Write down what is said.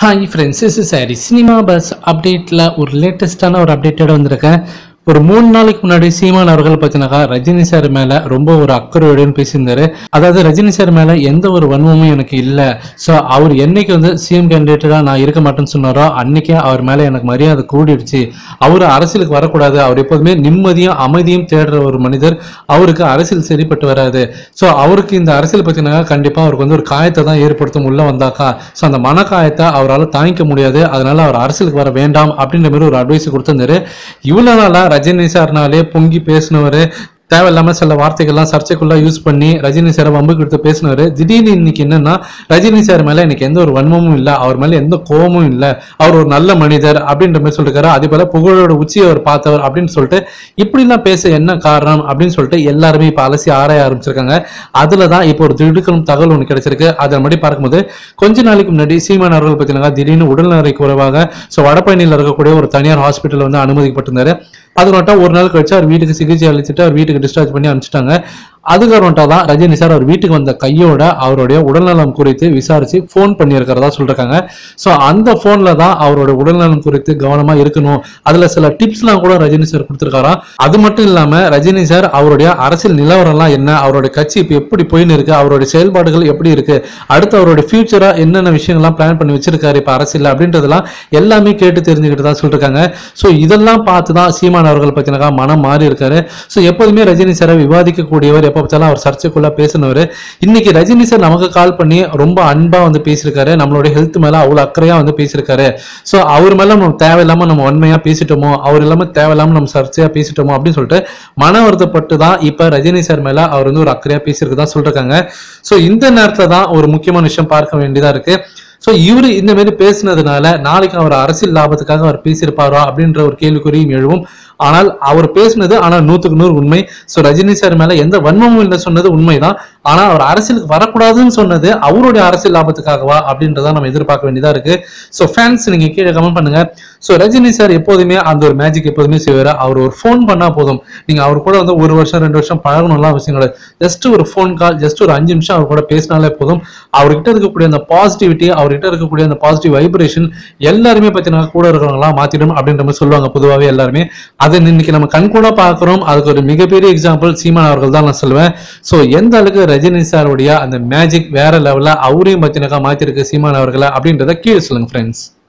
hi friends is sorry cinema buzz அப்டேட்டில் ஒரு லேட்டஸ்டான ஒரு அப்டேட்டோட வந்திருக்கேன் ஒரு மூணு நாளைக்கு முன்னாடி சீமான் அவர்கள் பார்த்தீங்கன்னாக்கா ரஜினி சார் மேலே ரொம்ப ஒரு அக்கறையோடுன்னு பேசியிருந்தாரு அதாவது ரஜினி சார் மேலே எந்த ஒரு வன்மமும் எனக்கு இல்லை ஸோ அவர் என்னைக்கு வந்து சிஎம் கேண்டிடேட்டாக நான் இருக்க மாட்டேன்னு சொன்னாரோ அன்னைக்கே அவர் மேலே எனக்கு மரியாதை கூடிடுச்சு அவர் அரசியலுக்கு வரக்கூடாது அவர் எப்போதுமே நிம்மதியும் அமைதியும் தேடுற ஒரு மனிதர் அவருக்கு அரசியல் சரிப்பட்டு வராது ஸோ அவருக்கு இந்த அரசியல் பார்த்தீங்கன்னா கண்டிப்பாக அவருக்கு வந்து ஒரு காயத்தை தான் ஏற்படுத்தும் உள்ள வந்தாக்கா ஸோ அந்த மனக்காயத்தை அவரால் தாங்கிக்க முடியாது அதனால அவர் அரசியலுக்கு வர வேண்டாம் அப்படின்ற மாதிரி ஒரு அட்வைஸ் கொடுத்திருந்தாரு இவ்வளோ நாளாக ரஜினி சார்னாலே பொங்கி பேசினவர் தேவையில்லாம சில வார்த்தைகள்லாம் சர்ச்சைக்குள்ள யூஸ் பண்ணி ரஜினி சாரை வம்பு கொடுத்து பேசினவர் திடீர்னு இன்னைக்கு என்னன்னா ரஜினி சார் மேல எனக்கு எந்த ஒரு வன்மமும் இல்லை அவர் மேல எந்த கோபமும் இல்லை அவர் ஒரு நல்ல மனிதர் அப்படின்ற மாதிரி சொல்லிருக்காரு அதே போல புகழோட உச்சியை அவர் பார்த்தவர் அப்படின்னு சொல்லிட்டு இப்படிலாம் பேச என்ன காரணம் அப்படின்னு சொல்லிட்டு எல்லாருமே இப்ப அலசி ஆராய ஆரம்பிச்சிருக்காங்க அதுல தான் இப்போ ஒரு திடுக்கணும் தகவல் ஒன்று கிடைச்சிருக்கு அதை மாதிரி பார்க்கும்போது கொஞ்ச நாளைக்கு முன்னாடி சீமான் அவர்கள் பார்த்தீங்கன்னா திடீர்னு உடல்நலை குறைவாக ஸோ வடபழனியில் இருக்கக்கூடிய ஒரு தனியார் ஹாஸ்பிட்டல் வந்து அனுமதிக்கப்பட்டிருந்தாரு அது மட்டும் ஒரு நாள் கழிச்சு அவர் வீட்டுக்கு சிகிச்சை அளிச்சுட்டு அவர் வீட்டுக்கு டிஸ்சார்ஜ் பண்ணி அனுப்பிச்சிட்டாங்க அதுக்கப்புறம்ட்டா தான் ரஜினி சார் அவர் வீட்டுக்கு வந்த கையோட அவருடைய உடல்நலம் குறித்து விசாரிச்சு ஃபோன் பண்ணியிருக்கிறதா சொல்றாங்க ஸோ அந்த ஃபோன்ல தான் அவரோட உடல்நலம் குறித்து கவனமா இருக்கணும் அதுல சில டிப்ஸ்லாம் கூட ரஜினி சார் கொடுத்துருக்காராம் அது மட்டும் இல்லாம ரஜினி சார் அவருடைய அரசியல் நிலவரம்லாம் என்ன அவருடைய கட்சி இப்போ எப்படி போயின்னு இருக்கு அவருடைய செயல்பாடுகள் எப்படி இருக்கு அடுத்து அவருடைய ஃபியூச்சரா என்னென்ன விஷயங்கள்லாம் பிளான் பண்ணி வச்சிருக்காரு இப்போ அரசியல் அப்படின்றதெல்லாம் எல்லாமே கேட்டு தெரிஞ்சுக்கிட்டு தான் சொல்லிருக்காங்க ஸோ இதெல்லாம் பார்த்து தான் சீமான் அவர்கள் பார்த்தீங்கன்னா மனம் மாறி இருக்காரு ஸோ எப்போதுமே ரஜினி சாரை விவாதிக்கக்கூடியவர் எப்போ பார்த்தாலும் அவர் சர்ச்சைக்குள்ள பேசினவர் இன்னைக்கு ரஜினி சார் நமக்கு கால் பண்ணி ரொம்ப அன்பா வந்து பேசியிருக்காரு நம்மளுடைய ஹெல்த் மேல அவ்வளவு அக்கறையா வந்து பேசியிருக்காரு ஸோ அவர் மேல நம்ம தேவையில்லாம நம்ம உண்மையா பேசிட்டோமோ அவர் இல்லாம தேவையில்லாம நம்ம சர்ச்சையா பேசிட்டோமோ அப்படின்னு சொல்லிட்டு மன வருத்தப்பட்டு தான் இப்ப ரஜினி சார் மேல அவர் வந்து ஒரு அக்கறையா பேசியிருக்கதா சொல்றாங்க ஸோ இந்த நேரத்துல தான் ஒரு முக்கியமான விஷயம் பார்க்க வேண்டியதா இருக்கு ஸோ இவரு இந்த மாதிரி பேசினதுனால நாளைக்கு அவர் அரசியல் லாபத்துக்காக அவர் பேசியிருப்பாரா அப்படின்ற ஒரு கேள்விக்குறியும் எழுவும் ஆனால் அவர் பேசினது ஆனால் நூத்துக்கு நூறு உண்மை ஸோ ரஜினி சார் மேல எந்த வன்மமும் இல்லை சொன்னது உண்மைதான் ஆனா அவர் அரசியலுக்கு வரக்கூடாதுன்னு சொன்னது அவருடைய அரசியல் லாபத்துக்காகவா அப்படின்றத நம்ம எதிர்பார்க்க வேண்டியதா இருக்கு ஸோ ஃபேன்ஸ் நீங்க கீழே கமெண்ட் பண்ணுங்க ஸோ ரஜினி சார் எப்போதுமே அந்த ஒரு மேஜிக் எப்போதுமே செய்வார் அவர் ஒரு ஃபோன் பண்ணா போதும் நீங்க அவர் கூட வந்து ஒரு வருஷம் ரெண்டு வருஷம் பழகணும்லாம் அவசியம் கிடையாது ஜஸ்ட் ஒரு ஃபோன் கால் ஜஸ்ட் ஒரு அஞ்சு நிமிஷம் அவர் கூட பேசினாலே போதும் அவர்கிட்ட இருக்கக்கூடிய அந்த பாசிட்டிவிட்டி அவர்கிட்ட இருக்கக்கூடிய அந்த பாசிட்டிவ் வைப்ரேஷன் எல்லாருமே பார்த்தீங்கன்னா கூட இருக்கிறவங்களாம் மாத்திடும் அப்படின்ற மாதிரி சொல்லுவாங்க பொதுவாகவே எல்லாருமே அதை இன்னைக்கு நம்ம கண்கூட பார்க்குறோம் அதுக்கு ஒரு மிகப்பெரிய எக்ஸாம்பிள் சீமான் அவர்கள் தான் நான் சொல்லுவேன் ஸோ எந்த அளவுக்கு ரஜினி சாருடைய அந்த மேஜிக் வேற லெவலில் அவரையும் பார்த்தீங்கன்னாக்கா மாத்திருக்கு சீமான் அவர்களை அப்படின்றத கீழே சொல்லுங்க ஃப்ரெண்ட்ஸ்